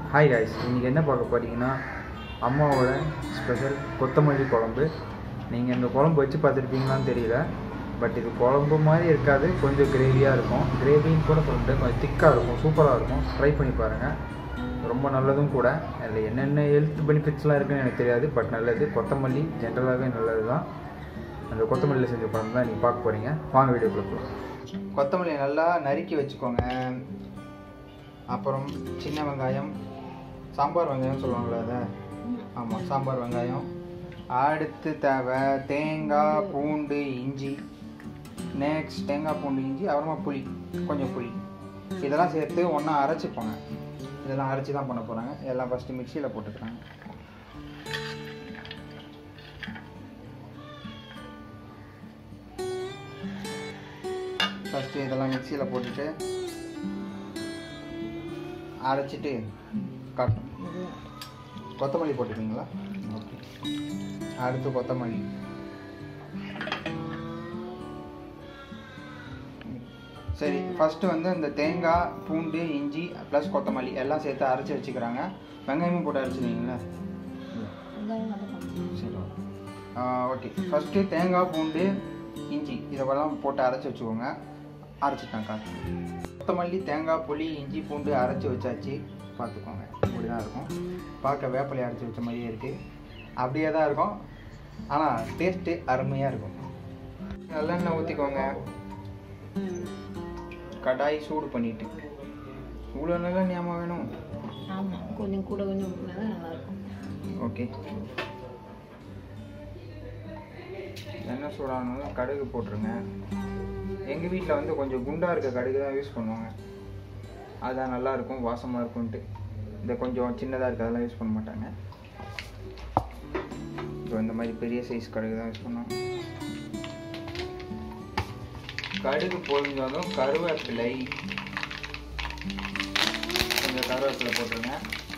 hi guys இன்றைக்கி என்ன பார்க்க போறீங்கன்னா அம்மாவோட ஸ்பெஷல் கொத்தமல்லி குழம்பு நீங்கள் இந்த குழம்பு வச்சு பார்த்துருப்பீங்களான்னு தெரியல பட் இது குழம்பு மாதிரி இருக்காது கொஞ்சம் கிரேவியாக இருக்கும் கிரேவின்னு கூட சொல்ல முடியாது கொஞ்சம் திக்காக இருக்கும் சூப்பராக இருக்கும் ட்ரை பண்ணி பாருங்கள் ரொம்ப நல்லதும் கூட அதில் என்னென்ன ஹெல்த் பெனிஃபிட்ஸ்லாம் இருக்குன்னு எனக்கு தெரியாது பட் நல்லது கொத்தமல்லி ஜென்ரலாகவே நல்லது தான் அந்த கொத்தமல்லியில் செஞ்ச குழம்பு தான் நீங்கள் பார்க்க போகிறீங்க வாங்க வீடியோக்குள்ள போகலாம் கொத்தமல்லி நல்லா நறுக்கி வச்சுக்கோங்க அப்புறம் சின்ன வெங்காயம் சாம்பார் வெங்காயம் சொல்லுவாங்களே அதை ஆமாம் சாம்பார் வெங்காயம் அடுத்து தேவை தேங்காய் பூண்டு இஞ்சி நெக்ஸ்ட் தேங்காய் பூண்டு இஞ்சி அப்புறமா புளி கொஞ்சம் புளி இதெல்லாம் சேர்த்து ஒன்றா அரைச்சிப்போங்க இதெல்லாம் அரைச்சி தான் பண்ண போகிறாங்க எல்லாம் ஃபஸ்ட்டு மிக்சியில் போட்டுக்கிறாங்க ஃபஸ்ட்டு இதெல்லாம் மிக்சியில் போட்டுட்டு அரைச்சிட்டு காட்டும் கொத்தமல்லி போட்டுக்கிறீங்களா ஓகே அடுத்து கொத்தமல்லி சரி ஃபஸ்ட்டு வந்து இந்த தேங்காய் பூண்டு இஞ்சி ப்ளஸ் கொத்தமல்லி எல்லாம் சேர்த்து அரைச்சி வச்சுக்கிறாங்க வெங்காயமும் போட்டு அரைச்சிருவீங்களா சரி ஓகே ஃபஸ்ட்டு தேங்காய் பூண்டு இஞ்சி இதெல்லாம் போட்டு அரைச்சி வச்சுக்கோங்க அரைச்சிட்டேன் காற்று கொத்தமல்லி தேங்காய் புளி இஞ்சி பூண்டு அரைச்சி வச்சாச்சு பார்த்துக்கோங்க இப்படி தான் இருக்கும் பார்க்க வேப்பிலை அரைச்சி வச்ச மாதிரியே இருக்குது அப்படியே தான் இருக்கும் ஆனால் டேஸ்ட்டு அருமையாக இருக்கும் நல்லெண்ணெய் ஊற்றிக்கோங்க கடாய் சூடு பண்ணிட்டு இவ்வளோ நல்லெண்ணெய் ஏமா வேணும் ஆமாம் கொஞ்சம் கூட கொஞ்சம் ஊற்றினா தான் நல்லாயிருக்கும் ஓகே எண்ணெய் சூடானதும் கடுகு போட்டுருங்க எங்கள் வீட்டில் வந்து கொஞ்சம் குண்டாக இருக்க கடுகு தான் யூஸ் பண்ணுவாங்க அதுதான் நல்லா இருக்கும் வாசமாக இருக்கும்ன்ட்டு இந்த கொஞ்சம் சின்னதாக இருக்க அதெல்லாம் யூஸ் பண்ண மாட்டாங்க இப்போ இந்த மாதிரி பெரிய சைஸ் கடுகு தான் யூஸ் பண்ணுவாங்க கடுகு பொழிஞ்சாலும் கருவேப்பிலை கொஞ்சம் கருவேப்பிலை போட்டுருங்க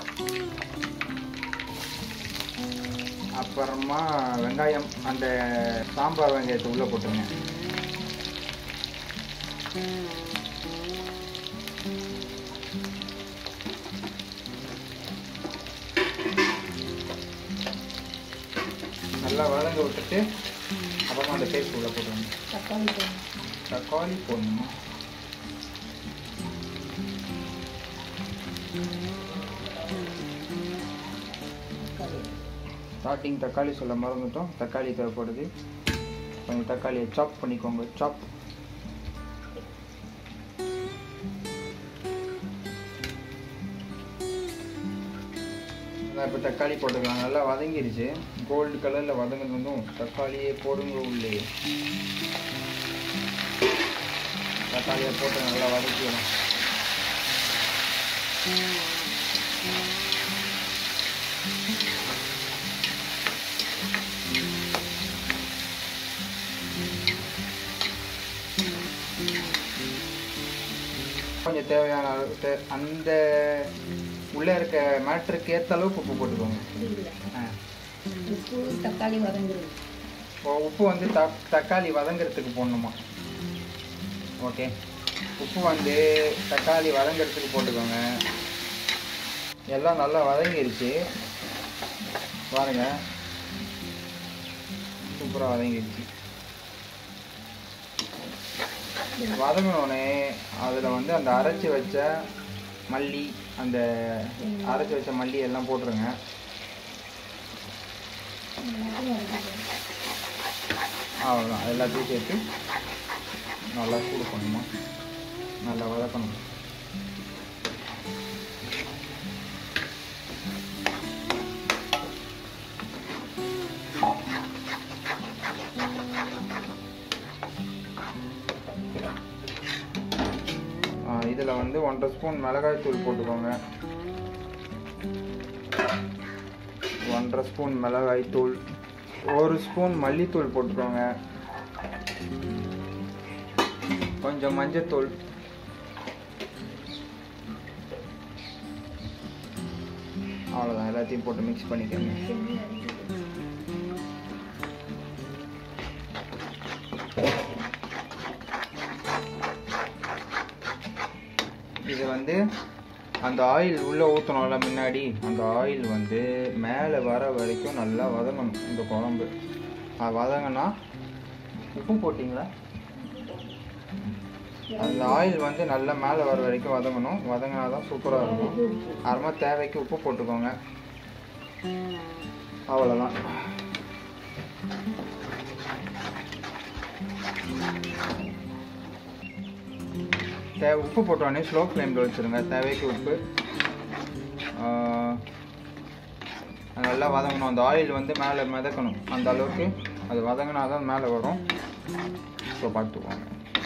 அப்புறமா வெங்காயம் அந்த சாம்பார் வெங்காயத்தை உள்ளே போட்டுருங்க நல்லா வதங்க விட்டுட்டு அப்புறமா அந்த பேஸ்ட் உள்ளே போட்டுருங்க தக்காளி போடணும் தக்காளி போடணுமா தக்காளி ஸ்டார்டிங் தக்காளி சொல்ல மறந்துட்டோம் தக்காளி தேவைப்படுது கொஞ்சம் தக்காளியை சாப் பண்ணிக்கோங்க சாப் இப்போ தக்காளி போட்டுக்கலாம் நல்லா வதங்கிருச்சு கோல்டு கலரில் வதங்கினதும் தக்காளியே போடுங்க உள்ளே தக்காளியை போட்டு நல்லா வதக்கிடலாம் கொஞ்சம் தேவையான அளவு தே- அந்த உள்ளே இருக்க மேட்ருக்கு ஏற்ற அளவுக்கு உப்பு போட்டுக்கோங்க இல்லை ஆ உப்பு தக்காளி வதங்கிடும் இப்போ உப்பு வந்து தக் தக்காளி வதங்கிறதுக்கு போடணுமா ஓகே உப்பு வந்து தக்காளி வதங்கிறதுக்கு போட்டுக்கோங்க எல்லாம் நல்லா வதங்கிருச்சு பாருங்க சூப்பராக வதங்கிருச்சு வதங்கினோடனே அதில் வந்து அந்த அரைச்சி வச்ச மல்லி அந்த அரைச்சி வச்ச மல்லி எல்லாம் போட்டுருங்க அவ்வளோதான் எல்லாத்தையும் சேர்த்து நல்லா சூடு பண்ணணுமா நல்லா வதக்கணும் இதில் வந்து ஒன்றரை ஸ்பூன் மிளகாய் தூள் போட்டுக்கோங்க ஒன்றரை ஸ்பூன் மிளகாய் தூள் ஒரு ஸ்பூன் மல்லித்தூள் போட்டுக்கோங்க கொஞ்சம் மஞ்சத்தூள் அவ்வளோதான் எல்லாத்தையும் போட்டு மிக்ஸ் பண்ணிக்கோங்க இது வந்து அந்த ஆயில் உள்ளே ஊற்றணும்ல முன்னாடி அந்த ஆயில் வந்து மேலே வர வரைக்கும் நல்லா வதங்கணும் இந்த குழம்பு அது வதங்கினா உப்பு போட்டிங்களா அந்த ஆயில் வந்து நல்லா மேலே வர வரைக்கும் வதங்கணும் வதங்கினா தான் சூப்பராக இருக்கும் அப்புறமா தேவைக்கு உப்பு போட்டுக்கோங்க அவ்வளோதான் தேவை உப்பு போட்டோடனே ஸ்லோ ஃப்ளேமில் வச்சுருங்க தேவைக்கு உப்பு ஆஹ், அது நல்லா வதங்கணும் அந்த ஆயில் வந்து மேலே மிதக்கணும் அந்த அளவுக்கு அது வதங்கினா தான் மேலே வரும் ஸோ பார்த்துக்கோங்க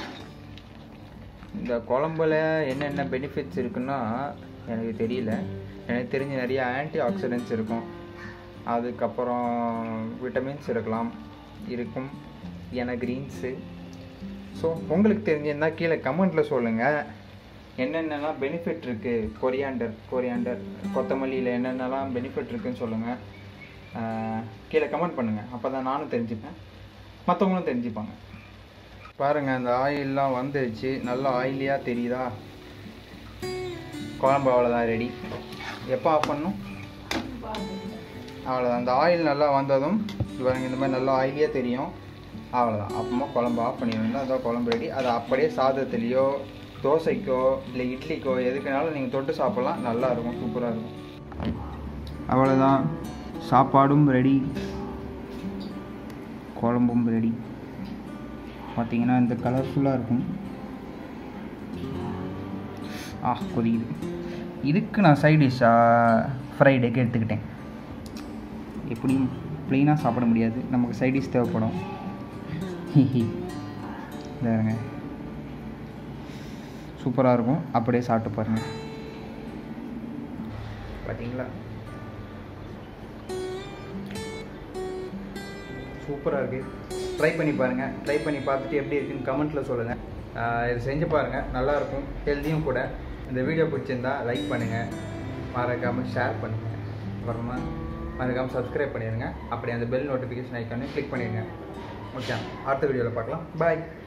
இந்த குழம்புல என்னென்ன பெனிஃபிட்ஸ் இருக்குன்னா எனக்கு தெரியல எனக்கு தெரிஞ்ச நிறைய ஆன்டி ஆக்சிடென்ட்ஸ் இருக்கும் அதுக்கப்புறம் விட்டமின்ஸ் இருக்கலாம் இருக்கும் ஏன்னா க்ரீன்ஸு ஸோ உங்களுக்கு தெரிஞ்சிருந்தா கீழே கமெண்ட்டில் சொல்லுங்கள் என்னென்னலாம் பெனிஃபிட் இருக்குது கொரியாண்டர் கொரியாண்டர் கொத்தமல்லியில் என்னென்னலாம் பெனிஃபிட் இருக்குன்னு சொல்லுங்கள் கீழே கமெண்ட் பண்ணுங்கள் அப்போ தான் நானும் தெரிஞ்சுப்பேன் மற்றவங்களும் தெரிஞ்சுப்பாங்க பாருங்கள் அந்த ஆயிலெலாம் வந்துருச்சு நல்லா ஆயிலியாக தெரியுதா குழம்பு அவ்வளோதான் ரெடி எப்போ ஆஃப் பண்ணணும் அவ்வளோதான் அந்த ஆயில் நல்லா வந்ததும் இது பாருங்க இந்த மாதிரி நல்லா ஆயிலியாக தெரியும் அவ்வளோதான் அப்புறமா குழம்பு ஆஃப் பண்ணிடுங்க அதான் குழம்பு ரெடி அது அப்படியே சாதத்துலேயோ தோசைக்கோ இல்லை இட்லிக்கோ எதுக்குனாலும் நீங்கள் தொட்டு சாப்பிட்லாம் நல்லா இருக்கும் சூப்பராக இருக்கும் அவ்வளோதான் சாப்பாடும் ரெடி குழம்பும் ரெடி பார்த்தீங்கன்னா இந்த கலர்ஃபுல்லாக இருக்கும் ஆ கொதிக்குது இதுக்கு நான் சைட் டிஷ்ஷாக ஃப்ரைட் எக் எடுத்துக்கிட்டேன் எப்படியும் ப்ளெயினாக சாப்பிட முடியாது நமக்கு சைட் டிஷ் தேவைப்படும் ஹிஹி இதாருங்க சூப்பராக இருக்கும் அப்படியே சாப்பிட்டு பாருங்கள் பார்த்தீங்களா சூப்பராக இருக்குது ட்ரை பண்ணி பாருங்கள் ட்ரை பண்ணி பார்த்துட்டு எப்படி இருக்குன்னு கமெண்ட்டில் சொல்லுங்கள் இது செஞ்சு பாருங்கள் நல்லாயிருக்கும் ஹெல்த்தியும் கூட இந்த வீடியோ பிடிச்சிருந்தா லைக் பண்ணுங்கள் மறக்காமல் ஷேர் பண்ணுங்கள் அப்புறமா மறக்காமல் சப்ஸ்கிரைப் பண்ணிடுங்க அப்படி அந்த பெல் நோட்டிஃபிகேஷன் ஐக்கானே கிளிக் பண்ணிடுங்க ஓகே அடுத்த வீடியோவில் பார்க்கலாம் பாய்